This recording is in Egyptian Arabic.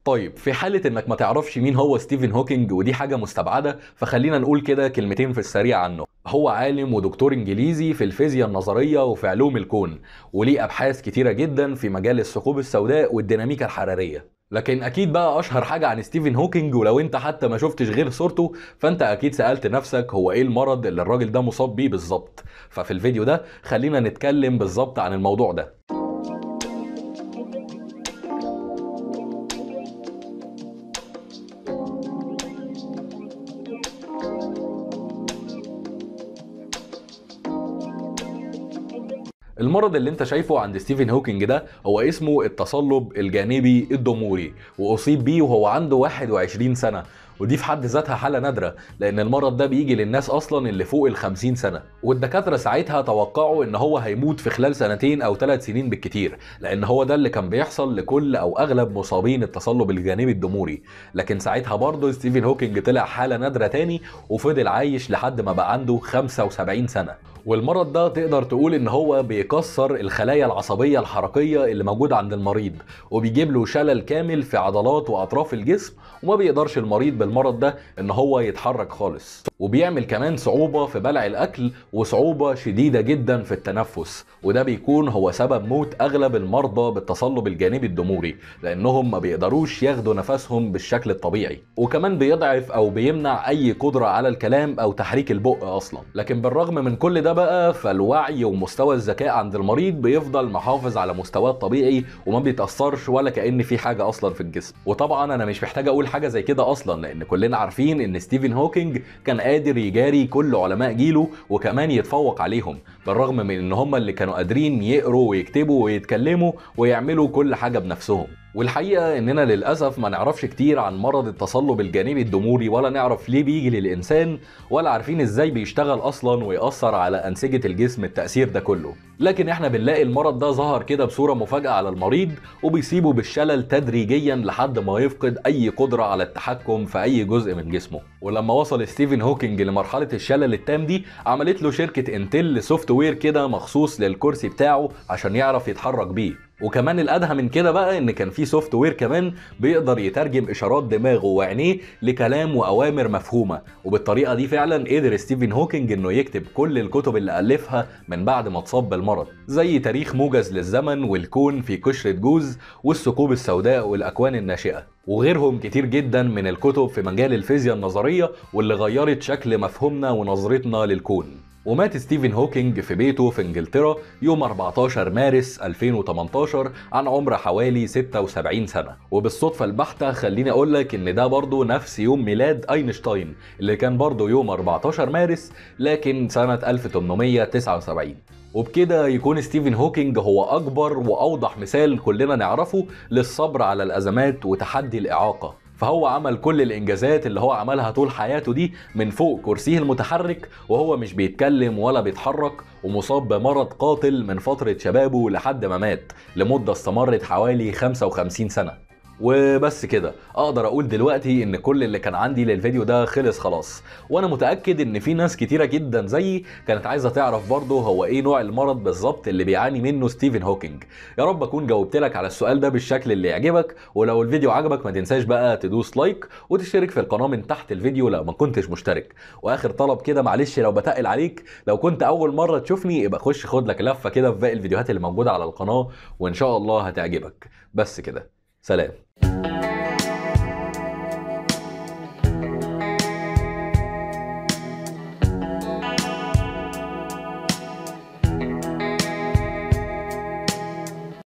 طيب في حالة انك ما تعرفش مين هو ستيفن هوكينج ودي حاجة مستبعدة فخلينا نقول كده كلمتين في السريع عنه هو عالم ودكتور انجليزي في الفيزياء النظرية وفي علوم الكون وليه ابحاث كتيرة جدا في مجال الثقوب السوداء والديناميكا الحرارية لكن اكيد بقى اشهر حاجة عن ستيفن هوكينج ولو انت حتى ما شفتش غير صورته فانت اكيد سألت نفسك هو ايه المرض اللي الراجل ده مصاب بيه بالظبط ففي الفيديو ده خلينا نتكلم بالظبط عن الموضوع ده المرض اللي انت شايفه عند ستيفن هوكينج ده هو اسمه التصلب الجانبي الضموري واصيب بيه وهو عنده 21 سنه ودي في حد ذاتها حاله نادره لان المرض ده بيجي للناس اصلا اللي فوق ال 50 سنه والدكاتره ساعتها توقعوا ان هو هيموت في خلال سنتين او ثلاث سنين بالكتير لان هو ده اللي كان بيحصل لكل او اغلب مصابين التصلب الجانبي الضموري لكن ساعتها برضه ستيفن هوكينج طلع حاله نادره تاني وفضل عايش لحد ما بقى عنده 75 سنه والمرض ده تقدر تقول ان هو بيكسر الخلايا العصبيه الحركيه اللي موجوده عند المريض وبيجيب له شلل كامل في عضلات واطراف الجسم وما بيقدرش المريض بالمرض ده ان هو يتحرك خالص وبيعمل كمان صعوبه في بلع الاكل وصعوبه شديده جدا في التنفس وده بيكون هو سبب موت اغلب المرضى بالتصلب الجانبي الضموري لانهم ما بيقدروش ياخدوا نفسهم بالشكل الطبيعي وكمان بيضعف او بيمنع اي قدره على الكلام او تحريك البق اصلا لكن بالرغم من كل ده بقى فالوعي ومستوى الذكاء عند المريض بيفضل محافظ على مستواه الطبيعي وما بيتاثرش ولا كان في حاجه اصلا في الجسم وطبعا انا مش محتاج اقول حاجه زي كده اصلا لان كلنا عارفين ان ستيفن هوكينج كان قادر يجاري كل علماء جيله وكمان يتفوق عليهم بالرغم من ان هم اللي كانوا قادرين يقروا ويكتبوا ويتكلموا ويعملوا كل حاجه بنفسهم والحقيقه اننا للاسف ما نعرفش كتير عن مرض التصلب الجانبي الضموري ولا نعرف ليه بيجي للانسان ولا عارفين ازاي بيشتغل اصلا ويأثر على انسجه الجسم التأثير ده كله لكن احنا بنلاقي المرض ده ظهر كده بصوره مفاجاه على المريض وبيصيبه بالشلل تدريجيا لحد ما يفقد اي قدره على التحكم في اي جزء من جسمه ولما وصل ستيفن هوكينج لمرحله الشلل التام دي عملت له شركه انتل سوفت وير كده مخصوص للكرسي بتاعه عشان يعرف يتحرك بيه وكمان الادهى من كده بقى ان كان في سوفت وير كمان بيقدر يترجم اشارات دماغه وعينيه لكلام واوامر مفهومه وبالطريقه دي فعلا قدر ستيفن هوكينج انه يكتب كل الكتب اللي الفها من بعد ما اتصاب بالمرض زي تاريخ موجز للزمن والكون في قشره جوز والثقوب السوداء والاكوان الناشئه وغيرهم كتير جدا من الكتب في مجال الفيزياء النظريه واللي غيرت شكل مفهومنا ونظرتنا للكون ومات ستيفن هوكينج في بيته في انجلترا يوم 14 مارس 2018 عن عمر حوالي 76 سنة وبالصدفة البحتة خليني اقول لك ان ده برضه نفس يوم ميلاد اينشتاين اللي كان برضه يوم 14 مارس لكن سنة 1879 وبكده يكون ستيفن هوكينج هو اكبر واوضح مثال كلنا نعرفه للصبر على الازمات وتحدي الاعاقه فهو عمل كل الانجازات اللي هو عملها طول حياته دي من فوق كرسيه المتحرك وهو مش بيتكلم ولا بيتحرك ومصاب بمرض قاتل من فترة شبابه لحد ما مات لمدة استمرت حوالي 55 سنة وبس كده اقدر اقول دلوقتي ان كل اللي كان عندي للفيديو ده خلص خلاص وانا متاكد ان في ناس كتيره جدا زيي كانت عايزه تعرف برضه هو ايه نوع المرض بالظبط اللي بيعاني منه ستيفن هوكينج يا رب اكون جاوبت لك على السؤال ده بالشكل اللي يعجبك ولو الفيديو عجبك ما تنساش بقى تدوس لايك وتشترك في القناه من تحت الفيديو لو ما كنتش مشترك واخر طلب كده معلش لو بتقل عليك لو كنت اول مره تشوفني يبقى خش خد لك لفه كده في باقي الفيديوهات اللي موجوده على القناه وان شاء الله هتعجبك بس كده سلام